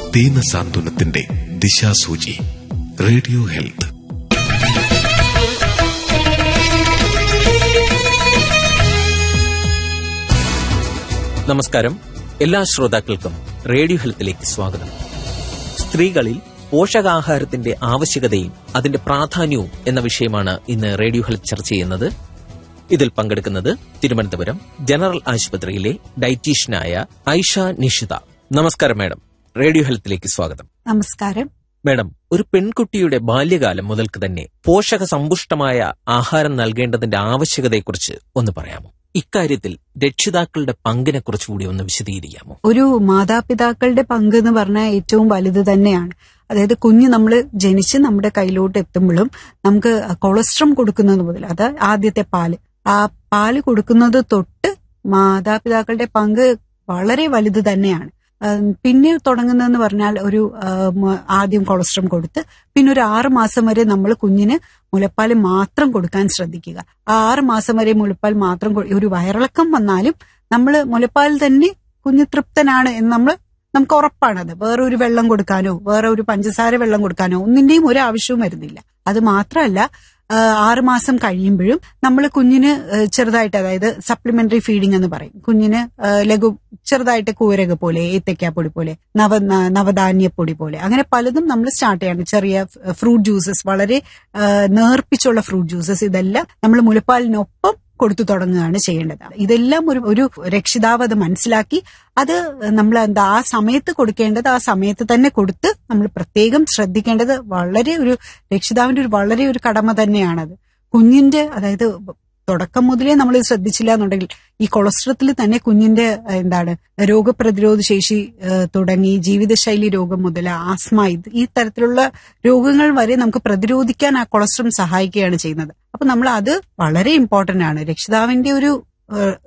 ദീന സാന്ത്വനത്തിന്റെ ദിശാസൂചി radio health നമസ്കാരം എല്ലാ ശ്രോതാക്കൾക്കും റേഡിയോ ഹെൽത്തിലേക്ക് സ്വാഗതം സ്ത്രീകളിൽ പോഷകാഹാരത്തിന്റെ ആവശ്യകതയും അതിന്റെ പ്രാധാന്യവും എന്ന വിഷയമാണ് ഇന്ന് റേഡിയോ ഹെൽത്ത് ചർച്ച ചെയ്യുന്നത് ഇതിൽ പങ്കെടുക്കുന്നത് തിരുവനന്തപുരം ജനറൽ ആശുപത്രിയിലെ ഡയറ്റീഷ്യനായ ഐഷ നിഷിത നമസ്കാരം മാഡം റേഡിയോ ഹെൽത്തിലേക്ക് സ്വാഗതം നമസ്കാരം മാഡം ഒരു പെൺകുട്ടിയുടെ ബാല്യകാലം മുതൽക്ക് തന്നെ പോഷക സമ്പുഷ്ടമായ ആഹാരം നൽകേണ്ടതിന്റെ ആവശ്യകതയെക്കുറിച്ച് ഒന്ന് പറയാമോ ഇക്കാര്യത്തിൽ രക്ഷിതാക്കളുടെ പങ്കിനെ കുറിച്ചുകൂടി ഒന്ന് വിശദീകരിക്കാമോ ഒരു മാതാപിതാക്കളുടെ പങ്ക് എന്ന് പറഞ്ഞാൽ ഏറ്റവും വലുത് തന്നെയാണ് അതായത് കുഞ്ഞ് നമ്മൾ ജനിച്ച് നമ്മുടെ കയ്യിലോട്ട് എത്തുമ്പോഴും നമുക്ക് കൊളസ്ട്രം കൊടുക്കുന്നത് മുതൽ അത് ആദ്യത്തെ പാല് ആ പാല് കൊടുക്കുന്നത് തൊട്ട് മാതാപിതാക്കളുടെ പങ്ക് വളരെ വലുത് തന്നെയാണ് ഉം, പിന്നെ തുടങ്ങുന്നതെന്ന് പറഞ്ഞാൽ ഒരു ഉം, ആദ്യം കൊളസ്ട്രം കൊടുത്ത് പിന്നെ ഒരു ആറ് മാസം വരെ നമ്മൾ കുഞ്ഞിന് മുലപ്പാൽ മാത്രം കൊടുക്കാൻ ശ്രദ്ധിക്കുക ആ ആറ് മാസം വരെ മുലപ്പാൽ മാത്രം കൊ- ഒരു വയറിളക്കം വന്നാലും നമ്മൾ മുലപ്പാൽ തന്നെ കുഞ്ഞ് തൃപ്തനാണ് എന്ന് നമ്മൾ നമുക്ക് ഉറപ്പാണത് വേറെ ഒരു വെള്ളം കൊടുക്കാനോ വേറെ ഒരു പഞ്ചസാര വെള്ളം കൊടുക്കാനോ ഒന്നിന്റെയും ഒരു ആവശ്യവും വരുന്നില്ല അത് മാത്രമല്ല ആ, ആറ് മാസം കഴിയുമ്പോഴും നമ്മൾ കുഞ്ഞിന് ആ, ചെറുതായിട്ട് അതായത് സപ്ലിമെന്ററി ഫീഡിംഗ് എന്ന് പറയും കുഞ്ഞിന് ആ, ലഘു ചെറുതായിട്ട് കൂരക പോലെ ഏത്തക്കാപ്പൊടി പോലെ നവ ന- നവധാന്യപ്പൊടി പോലെ അങ്ങനെ പലതും നമ്മൾ സ്റ്റാർട്ട് ചെയ്യണം ചെറിയ ഫ്രൂട്ട് ജ്യൂസസ് വളരെ ആ, നേർപ്പിച്ചുള്ള ഫ്രൂട്ട് ജ്യൂസസ് ഇതെല്ലാം നമ്മൾ മുലപ്പാലിനൊപ്പം കൊടുത്തു തുടങ്ങുകയാണ് ചെയ്യേണ്ടത് ഇതെല്ലാം ഒരു ഒരു രക്ഷിതാവ് അത് മനസ്സിലാക്കി അത് നമ്മൾ എന്താ ആ സമയത്ത് കൊടുക്കേണ്ടത് ആ സമയത്ത് തന്നെ കൊടുത്ത് നമ്മൾ പ്രത്യേകം ശ്രദ്ധിക്കേണ്ടത് വളരെ ഒരു രക്ഷിതാവിന്റെ ഒരു വളരെ ഒരു കടമ തന്നെയാണത് കുഞ്ഞിന്റെ അതായത് തുടക്കം മുതലേ നമ്മൾ ഇത് ശ്രദ്ധിച്ചില്ല എന്നുണ്ടെങ്കിൽ ഈ കൊളസ്ട്രത്തിൽ തന്നെ കുഞ്ഞിന്റെ ഏഹ്, എന്താണ് രോഗപ്രതിരോധ ശേഷി ഏഹ്, തുടങ്ങി ജീവിതശൈലി രോഗം മുതൽ ആസ്മ ഇത് ഈ തരത്തിലുള്ള രോഗങ്ങൾ വരെ നമുക്ക് പ്രതിരോധിക്കാൻ ആ കൊളസ്ട്രം സഹായിക്കുകയാണ് ചെയ്യുന്നത് അപ്പൊ നമ്മൾ അത് വളരെ ഇമ്പോർട്ടന്റ് ആണ് രക്ഷിതാവിന്റെ ഒരു ഏഹ്,